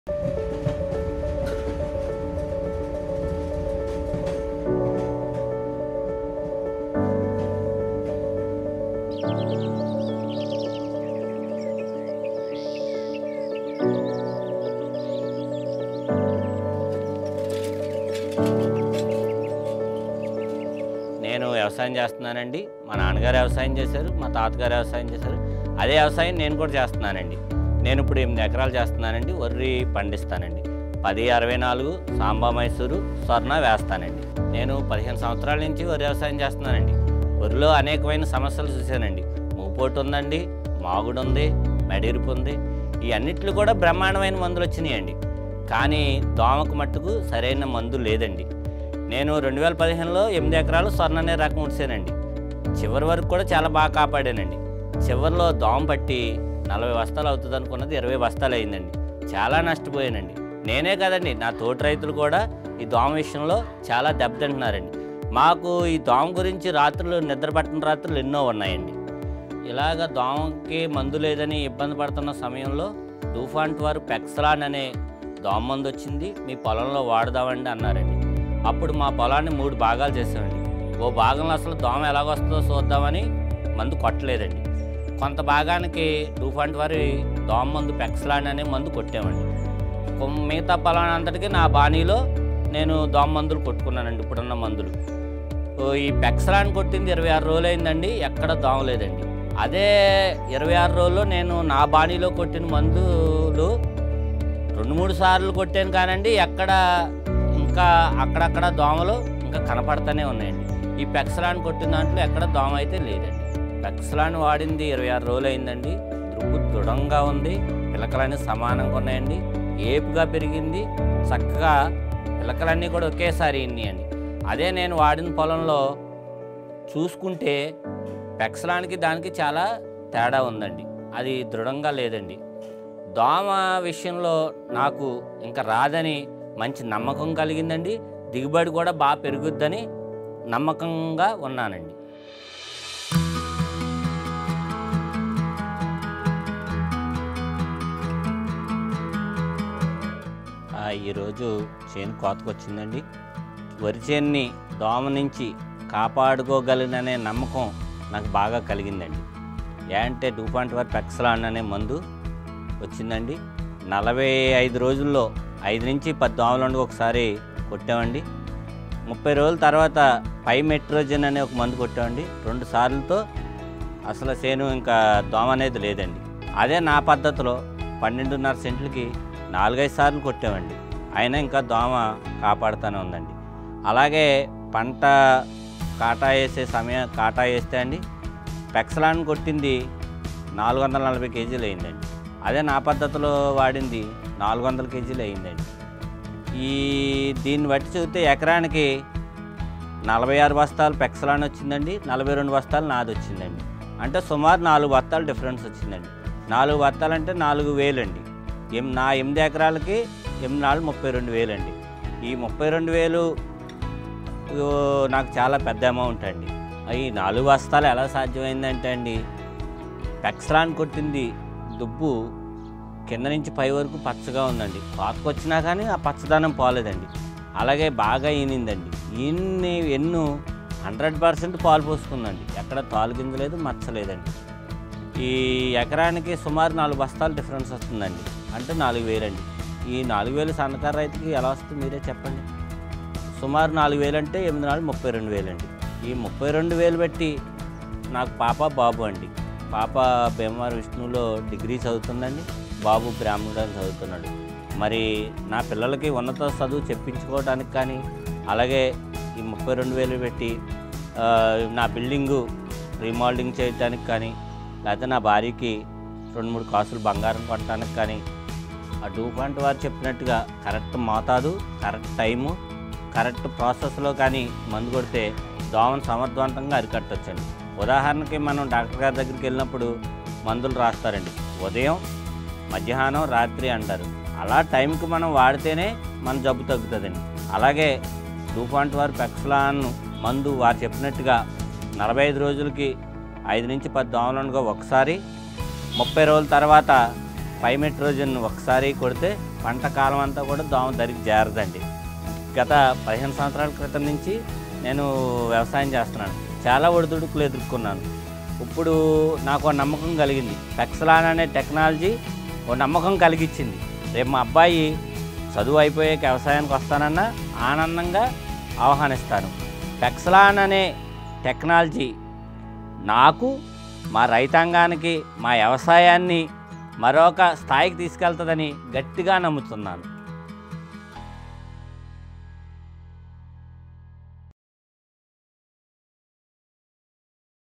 నేను వ్యవసాయం చేస్తున్నానండి మా నాన్నగారు వ్యవసాయం చేశారు మా తాతగారు వ్యవసాయం చేశారు అదే వ్యవసాయం నేను కూడా చేస్తున్నానండి నేను ఇప్పుడు ఎనిమిది ఎకరాలు చేస్తున్నానండి వరి పండిస్తానండి పది అరవై నాలుగు సాంబా మైసూరు స్వర్ణ వేస్తానండి నేను పదిహేను సంవత్సరాల నుంచి వరి వ్యవసాయం చేస్తున్నానండి వరిలో అనేకమైన సమస్యలు చూశానండి మూపోటు ఉందండి మాగుడు ఉంది మెడిరుపు ఉంది ఈ అన్నిట్లో కూడా బ్రహ్మాండమైన మందులు వచ్చినాయండి కానీ దోమకు మట్టుకు సరైన మందు లేదండి నేను రెండు వేల పదిహేనులో ఎనిమిది ఎకరాలు స్వర్ణ అనే రకం ఉంచానండి చివరి వరకు కూడా చాలా బాగా కాపాడానండి చివరిలో దోమ పట్టి నలభై బస్తాలు అవుతుంది అనుకున్నది ఇరవై బస్తాలు అయిందండి చాలా నష్టపోయానండి నేనే కదండి నా తోటి రైతులు కూడా ఈ దోమ విషయంలో చాలా దెబ్బతింటున్నారండి మాకు ఈ దోమ గురించి రాత్రులు నిద్ర పట్టిన రాత్రులు ఎన్నో ఉన్నాయండి ఇలాగ దోమకి మందు లేదని ఇబ్బంది పడుతున్న సమయంలో డూఫాంట్ వారు పెక్సలాన్ అనే దోమ మందు వచ్చింది మీ పొలంలో వాడదామండి అన్నారండి అప్పుడు మా పొలాన్ని మూడు భాగాలు చేసామండి ఓ భాగంలో అసలు దోమ ఎలాగొస్తుందో చూద్దామని మందు కొట్టలేదండి కొంత భాగానికి డూఫాంట్ వారి దోమ మందు పెక్సలాన్ అనే మందు కొట్టామండి కొం- మిగతా పొలాన్ని అంతటికి నా బాణీలో నేను దోమ మందులు కొట్టుకున్నానండి ఇప్పుడున్న మందులు ఓ ఈ పెక్సలాన్ కొట్టింది ఇరవై ఆరు రోజులు అయిందండి ఎక్కడ దోమ లేదండి అదే ఇరవై ఆరు రోజుల్లో నేను నా బాణీలో కొట్టిన మందులు రెండు మూడు సార్లు కొట్టాను కానండి ఎక్కడ ఇంకా అక్కడక్కడ దోమలు ఇంకా కనపడతానే ఉన్నాయండి ఈ పెక్సలాన్ కొట్టిన దాంట్లో ఎక్కడ దోమ అయితే లేదండి పెక్సలాన్ వాడింది ఇరవై ఆరు రోజులు అయిందండి దుబ్బు దృఢంగా ఉంది పిలకలన్నీ సమానంగా ఉన్నాయండి ఏపుగా పెరిగింది చక్కగా పిలకలన్నీ కూడా ఒకేసారి ఇన్నాయండి అదే నేను వాడిన పొలంలో చూసుకుంటే పెక్సలానికి దానికి చాలా తేడా ఉందండి అది దృఢంగా లేదండి దోమ విషయంలో నాకు ఇంకా రాదని మంచి నమ్మకం కలిగిందండి దిగుబడి కూడా బాగా పెరుగుద్దని నమ్మకంగా ఉన్నానండి ఆ, ఈరోజు చేను కోతకు వచ్చిందండి వరి చేన్ని దోమ నుంచి కాపాడుకోగలననే నమ్మకం నాకు బాగా కలిగిందండి ఏ అంటే డూపాంట్ వారి పెక్సలాన్ అనే మందు వచ్చిందండి నలభై ఐదు రోజుల్లో ఐదు నుంచి పది దోమలు ఒకసారి కొట్టామండి ముప్పై రోజుల తర్వాత పై మెట్రోజన్ అనే ఒక మందు కొట్టామండి రెండు సార్లతో అసలు చేను ఇంకా దోమ అనేది లేదండి అదే నా పద్ధతిలో పన్నెండున్నర సెంట్లకి నాలుగైదు సార్లు కొట్టామండి అయినా ఇంకా దోమ కాపాడుతూనే ఉందండి అలాగే పంట కాటా వేసే సమయం కాటా వేస్తే అండి పెక్సలాన్ కొట్టింది నాలుగు వందల నలభై కేజీలు అయిందండి అదే నా పద్ధతిలో వాడింది నాలుగు వందల కేజీలు అయిందండి ఈ దీన్ని బట్టి చూస్తే ఎకరానికి నలభై ఆరు బస్తాలు పెక్సలాన్ వచ్చిందండి నలభై రెండు బస్తాలు నాది వచ్చిందండి అంటే సుమారు నాలుగు బస్తాలు డిఫరెన్స్ వచ్చిందండి నాలుగు బస్తాలు అంటే నాలుగు వేలండి ఎం నా ఎనిమిది ఎకరాలకి ఎనిమిది నాలుగు ముప్పై రెండు వేలండి ఈ ముప్పై రెండు వేలు ఓ, నాకు చాలా పెద్ద అమౌంట్ అండి ఈ నాలుగు బస్తాలు ఎలా సాధ్యమైందంటే అండి పెక్సలాన్ కొట్టింది దుబ్బు కింద నుంచి పై వరకు పచ్చగా ఉందండి పాతకు వచ్చినా కానీ ఆ పచ్చదనం పోలేదండి అలాగే బాగా ఈనిందండి ఈన్ని ఎన్ను హండ్రెడ్ పర్సెంట్ పాలు పోసుకుందండి ఎక్కడ తాలు గింజ లేదు మచ్చ లేదండి ఈ ఎకరానికి సుమారు నాలుగు బస్తాలు డిఫరెన్స్ వస్తుందండి అంటే నాలుగు వేలండి ఈ నాలుగు వేలు సన్నకారు రైతుకి ఎలా వస్తుంది మీరే చెప్పండి సుమారు నాలుగు వేలు అంటే ఎనిమిది నాలుగు ముప్పై రెండు వేలండి ఈ ముప్పై రెండు వేలు బట్టి నాకు పాప బాబు అండి పాప భీమవరం విష్ణువులో డిగ్రీ చదువుతుందండి బాబు బ్రాహ్మణుడు చదువుతున్నాడు మరి నా పిల్లలకి ఉన్నత చదువు చెప్పించుకోవడానికి కానీ అలాగే ఈ ముప్పై రెండు వేలు పెట్టి ఆ, నా బిల్డింగు రీమోడలింగ్ చేయడానికి కానీ లేకపోతే నా భార్యకి రెండు మూడు కాసులు బంగారం కొట్టడానికి కానీ ఆ డూపాంట్ వారు చెప్పినట్టుగా కరెక్ట్ మోతాదు కరెక్ట్ టైము కరెక్ట్ ప్రాసెస్లో కానీ మందు కొడితే దోమను సమర్థవంతంగా అరికట్టొచ్చండి ఉదాహరణకి మనం డాక్టర్ గారి దగ్గరికి వెళ్ళినప్పుడు మందులు రాస్తారండి ఉదయం మధ్యాహ్నం రాత్రి అంటారు అలా టైంకి మనం వాడితేనే మన జబ్బు తగ్గుతుందండి అలాగే డూపాంట్ వారు పెక్స్లాన్ మందు వారు చెప్పినట్టుగా నలభై ఐదు రోజులకి ఐదు నుంచి పది దోమలుగా ఒకసారి ముప్పై రోజుల తర్వాత పైమెట్రోజన్ ఒకసారి కొడితే పంట కాలం అంతా కూడా దోమ దరికి జారదండి గత పదిహేను సంవత్సరాల క్రితం నుంచి నేను వ్యవసాయం చేస్తున్నాను చాలా ఒడిదుడుకులు ఎదుర్కొన్నాను ఇప్పుడు నాకు ఒక నమ్మకం కలిగింది పెక్సలాన్ అనే టెక్నాలజీ ఓ నమ్మకం కలిగించింది రేపు మా అబ్బాయి చదువు అయిపోయాక వ్యవసాయానికి వస్తానన్నా ఆనందంగా ఆహ్వానిస్తాను పెక్సలాన్ అనే టెక్నాలజీ నాకు మా రైతాంగానికి మా వ్యవసాయాన్ని మరొక స్థాయికి తీసుకెళ్తుందని గట్టిగా నమ్ముతున్నాను